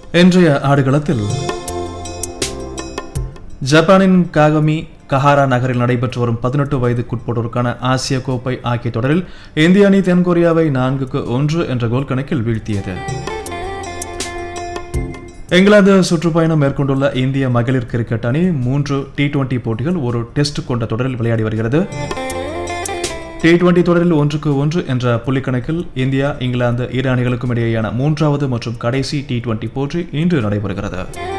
இன்றைய ஆடுகளத்தில் ஜப்பானின் காகமி கஹாரா நகரில் நடைபெற்று வரும் பதினெட்டு வயதுக்குட்பட்டோருக்கான ஆசிய கோப்பை ஆகிய தொடரில் இந்திய அணி தென்கொரியாவை நான்குக்கு ஒன்று என்ற கோல் கணக்கில் வீழ்த்தியது இங்கிலாந்து சுற்றுப்பயணம் மேற்கொண்டுள்ள இந்திய மகளிர் கிரிக்கெட் அணி மூன்று டி டுவெண்டி போட்டிகள் ஒரு டெஸ்ட் கொண்ட தொடரில் விளையாடி வருகிறது டி டுவெண்டி தொடரில் ஒன்றுக்கு ஒன்று என்ற புள்ளிக்கணக்கில் இந்தியா இங்கிலாந்து இரு அணிகளுக்கும் இடையேயான மூன்றாவது மற்றும் கடைசி டி டுவெண்டி போட்டி இன்று நடைபெறுகிறது